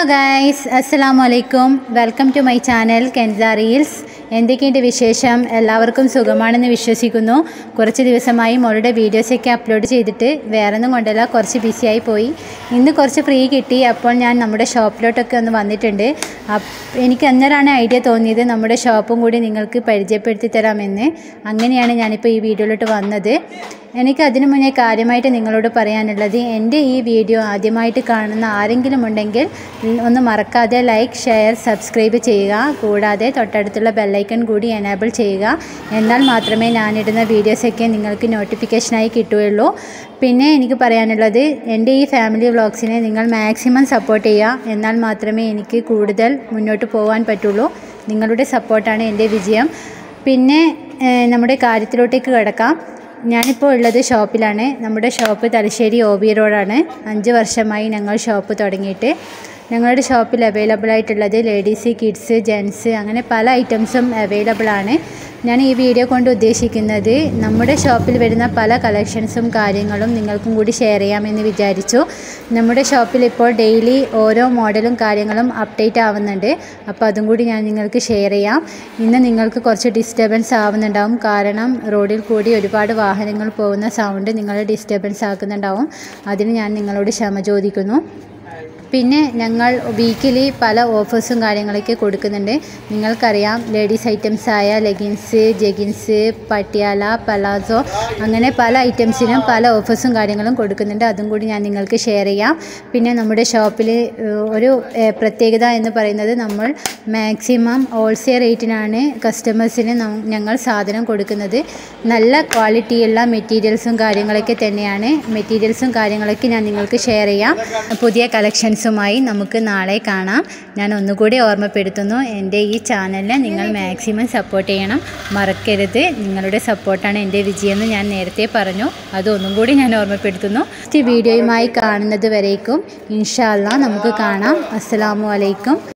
guys അസ്സലാമു അലൈക്കും welcome to my channel Kensa reels എന്തൊക്കെയുണ്ട് വിശേഷം എല്ലാവർക്കും സുഖമാണെന്ന് വിശ്വസിക്കുന്നു കുറച്ച് ദിവസമായി മോളുടെ വീഡിയോസൊക്കെ അപ്ലോഡ് ചെയ്തിട്ട് വേറെ ഒന്നും കൊണ്ടല്ല കുറച്ച് ബിസിയായി പോയി ഇന്ന് കുറച്ച് ഫ്രീ കിട്ടി അപ്പോൾ ഞാൻ നമ്മുടെ ഷോപ്പിലോട്ടൊക്കെ ഒന്ന് വന്നിട്ടുണ്ട് അപ്പ് എനിക്ക് അന്നേരമാണ് ഐഡിയ തോന്നിയത് നമ്മുടെ ഷോപ്പും കൂടി നിങ്ങൾക്ക് പരിചയപ്പെടുത്തി തരാമെന്ന് അങ്ങനെയാണ് ഞാനിപ്പോൾ ഈ വീഡിയോയിലോട്ട് വന്നത് എനിക്ക് അതിനു മുന്നേ കാര്യമായിട്ട് നിങ്ങളോട് പറയാനുള്ളത് എൻ്റെ ഈ വീഡിയോ ആദ്യമായിട്ട് കാണുന്ന ആരെങ്കിലും ഉണ്ടെങ്കിൽ ഒന്ന് മറക്കാതെ ലൈക്ക് ഷെയർ സബ്സ്ക്രൈബ് ചെയ്യുക കൂടാതെ തൊട്ടടുത്തുള്ള ബെല്ലൈക്കൺ കൂടി എനേബിൾ ചെയ്യുക എന്നാൽ മാത്രമേ ഞാനിടുന്ന വീഡിയോസൊക്കെ നിങ്ങൾക്ക് നോട്ടിഫിക്കേഷനായി കിട്ടുകയുള്ളൂ പിന്നെ എനിക്ക് പറയാനുള്ളത് എൻ്റെ ഈ ഫാമിലി വ്ളോഗ്സിനെ നിങ്ങൾ മാക്സിമം സപ്പോർട്ട് ചെയ്യുക എന്നാൽ മാത്രമേ എനിക്ക് കൂടുതൽ മുന്നോട്ട് പോകാൻ പറ്റുള്ളൂ നിങ്ങളുടെ സപ്പോർട്ടാണ് എൻ്റെ വിജയം പിന്നെ ഏഹ്, നമ്മുടെ കാര്യത്തിലോട്ടേക്ക് കിടക്കാം ഞാനിപ്പോൾ ഉള്ളത് ഷോപ്പിലാണ് നമ്മുടെ ഷോപ്പ് തലശ്ശേരി ഒ ബി റോഡാണ് അഞ്ച് വർഷമായി ഞങ്ങൾ ഷോപ്പ് തുടങ്ങിയിട്ട് ഞങ്ങളുടെ ഷോപ്പിൽ അവൈലബിൾ ആയിട്ടുള്ളത് ലേഡീസ് കിഡ്സ് ജെൻസ് അങ്ങനെ പല ഐറ്റംസും അവൈലബിൾ ആണ് ഞാൻ ഈ വീഡിയോ കൊണ്ട് ഉദ്ദേശിക്കുന്നത് നമ്മുടെ ഷോപ്പിൽ വരുന്ന പല കളക്ഷൻസും കാര്യങ്ങളും നിങ്ങൾക്കും കൂടി ഷെയർ ചെയ്യാമെന്ന് വിചാരിച്ചു നമ്മുടെ ഷോപ്പിൽ ഇപ്പോൾ ഡെയിലി ഓരോ മോഡലും കാര്യങ്ങളും അപ്ഡേറ്റ് ആവുന്നുണ്ട് അപ്പോൾ അതും കൂടി ഞാൻ നിങ്ങൾക്ക് ഷെയർ ചെയ്യാം ഇന്ന് നിങ്ങൾക്ക് കുറച്ച് ഡിസ്റ്റർബൻസ് ആവുന്നുണ്ടാവും കാരണം റോഡിൽ കൂടി ഒരുപാട് വാഹനങ്ങൾ പോകുന്ന സൗണ്ട് നിങ്ങളെ ഡിസ്റ്റർബൻസ് ആക്കുന്നുണ്ടാവും അതിന് ഞാൻ നിങ്ങളോട് ക്ഷമ ചോദിക്കുന്നു പിന്നെ ഞങ്ങൾ വീക്കിലി പല ഓഫേഴ്സും കാര്യങ്ങളൊക്കെ കൊടുക്കുന്നുണ്ട് നിങ്ങൾക്കറിയാം ലേഡീസ് ഐറ്റംസ് ആയ ലെഗിൻസ് ജെഗിൻസ് പട്ടിയാല പലാസോ അങ്ങനെ പല ഐറ്റംസിനും പല ഓഫേഴ്സും കാര്യങ്ങളും കൊടുക്കുന്നുണ്ട് അതും കൂടി ഞാൻ നിങ്ങൾക്ക് ഷെയർ ചെയ്യാം പിന്നെ നമ്മുടെ ഷോപ്പിൽ ഒരു ഏഹ്, പ്രത്യേകത എന്ന് പറയുന്നത് നമ്മൾ മാക്സിമം ഹോൾസെയിൽ റേറ്റിനാണ് കസ്റ്റമേഴ്സിന് നം- ഞങ്ങൾ സാധനം കൊടുക്കുന്നത് നല്ല ക്വാളിറ്റിയുള്ള മെറ്റീരിയൽസും കാര്യങ്ങളൊക്കെ തന്നെയാണ് മെറ്റീരിയൽസും കാര്യങ്ങളൊക്കെ ഞാൻ നിങ്ങൾക്ക് ഷെയർ ചെയ്യാം പുതിയ കളക്ഷൻസുമായി നമുക്ക് നാളെ കാണാം ഞാൻ ഒന്നുകൂടി ഓർമ്മപ്പെടുത്തുന്നു എൻ്റെ ഈ ചാനലിനെ നിങ്ങൾ മാക്സിമം സപ്പോർട്ട് ചെയ്യണം മറക്കരുത് നിങ്ങളുടെ സപ്പോർട്ടാണ് എൻ്റെ വിജയം എന്ന് ഞാൻ നേരത്തെ പറഞ്ഞു അതൊന്നും കൂടി ഞാൻ ഓർമ്മപ്പെടുത്തുന്നു നെക്സ്റ്റ് വീഡിയോയുമായി കാണുന്നത് വരേക്കും ഇൻഷാല്ല നമുക്ക് കാണാം അസ്സലാമു അലൈക്കും